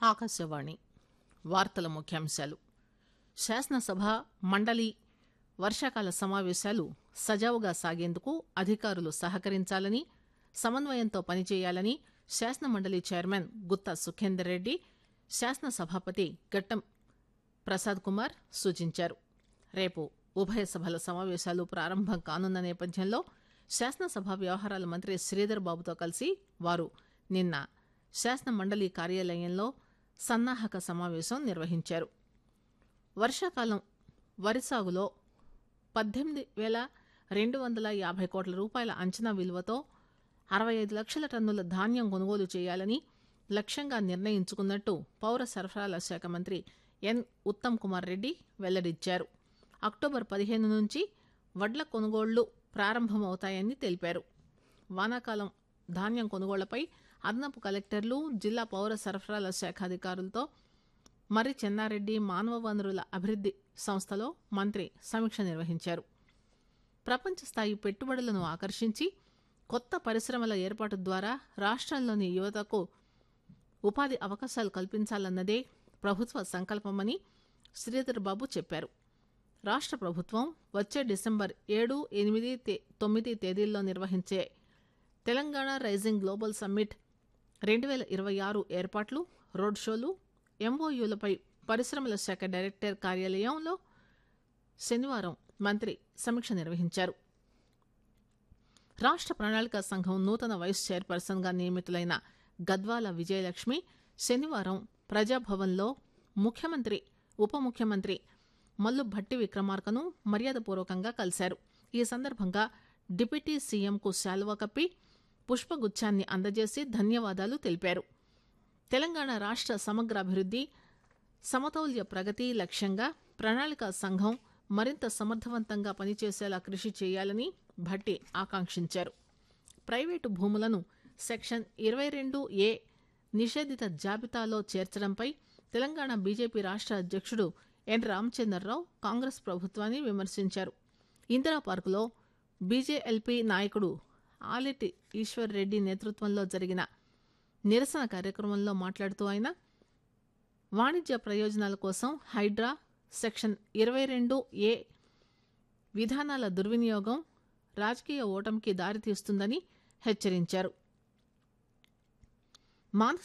ఆకాశవాణి వార్తల ముఖ్యాంశాలు శాసనసభ మండలి వర్షాకాల సమావేశాలు సజావుగా సాగేందుకు అధికారులు సహకరించాలని సమన్వయంతో పనిచేయాలని శాసనమండలి చైర్మన్ గుత్తా సుఖేందర్ రెడ్డి శాసనసభాపతి గట్టం ప్రసాద్ కుమార్ సూచించారు రేపు ఉభయ సభల సమావేశాలు ప్రారంభం కానున్న నేపథ్యంలో శాసనసభ వ్యవహారాల మంత్రి శ్రీధర్ బాబుతో కలిసి వారు నిన్న శాసన మండలి కార్యాలయంలో సన్నాహక సమావేశం నిర్వహించారు వర్షాకాలం వరి సాగులో పద్దెనిమిది వేల రెండు వందల యాభై కోట్ల రూపాయల అంచనా విలువతో అరవై ఐదు లక్షల టన్నుల ధాన్యం కొనుగోలు చేయాలని లక్ష్యంగా నిర్ణయించుకున్నట్టు పౌర సరఫరాల శాఖ మంత్రి ఎన్ ఉత్తమ్ కుమార్ రెడ్డి వెల్లడించారు అక్టోబర్ పదిహేను నుంచి వడ్ల కొనుగోళ్లు ప్రారంభమవుతాయని తెలిపారు వానాకాలం ధాన్యం కొనుగోళ్లపై అదనపు కలెక్టర్లు జిల్లా పౌర సరఫరాల శాఖ అధికారులతో మర్రి చెన్నారెడ్డి మానవ వనరుల అభివృద్ది సంస్థలో మంత్రి సమీక్ష నిర్వహించారు ప్రపంచ స్థాయి పెట్టుబడులను ఆకర్షించి కొత్త పరిశ్రమల ఏర్పాటు ద్వారా రాష్ట్రంలోని యువతకు ఉపాధి అవకాశాలు కల్పించాలన్నదే ప్రభుత్వ సంకల్పమని శ్రీధర్ బాబు చెప్పారు రాష్ట్ర ప్రభుత్వం వచ్చే డిసెంబర్ ఏడు ఎనిమిది తే- తొమ్మిది తేదీల్లో నిర్వహించే తెలంగాణ రైజింగ్ గ్లోబల్ సమ్మిట్ రెండు వేల ఇరవై ఆరు ఏర్పాట్లు రోడ్ షోలు ఎంఓయూలపై పరిశ్రమల శాఖ డైరెక్టర్ కార్యాలయంలో శనివారం మంత్రి సమీక్ష నిర్వహించారు రాష్ట్ర ప్రణాళిక సంఘం నూతన వైస్ చైర్పర్సన్గా నియమితులైన గద్వాల విజయలక్ష్మి శనివారం ప్రజాభవన్లో ముఖ్యమంత్రి ఉప ముఖ్యమంత్రి మల్లు భట్టి విక్రమార్కను మర్యాదపూర్వకంగా కలిశారు ఈ సందర్భంగా డిప్యూటీ సీఎంకు శాలువా కప్పి పుష్పగుచ్చాన్ని అందజేసి ధన్యవాదాలు తెలిపారు తెలంగాణ రాష్ట్ర సమగ్ర అభివృద్ది సమతౌల్య ప్రగతి లక్ష్యంగా ప్రణాళిక సంఘం మరింత సమర్థవంతంగా పనిచేసేలా కృషి చేయాలని భట్టి ఆకాంక్షించారు ప్రైవేటు భూములను సెక్షన్ ఇరవై రెండు ఏ నిషేధిత జాబితాలో చేర్చడంపై తెలంగాణ బీజేపీ రాష్ట్ర అధ్యక్షుడు ఎన్ రామచంద్రరావు కాంగ్రెస్ ప్రభుత్వాన్ని విమర్శించారు ఇందిరా పార్కులో బీజేఎల్పీ నాయకుడు ఆలెటి ఈశ్వర్ రెడ్డి నేతృత్వంలో జరిగిన నిరసన కార్యక్రమంలో మాట్లాడుతూ ఆయన వాణిజ్య ప్రయోజనాల కోసం హైడ్రా సెక్షన్ ఇరవై రెండు ఏ విధానాల దుర్వినియోగం రాజకీయ ఓటమికి దారితీస్తుందని హెచ్చరించారు మానసిక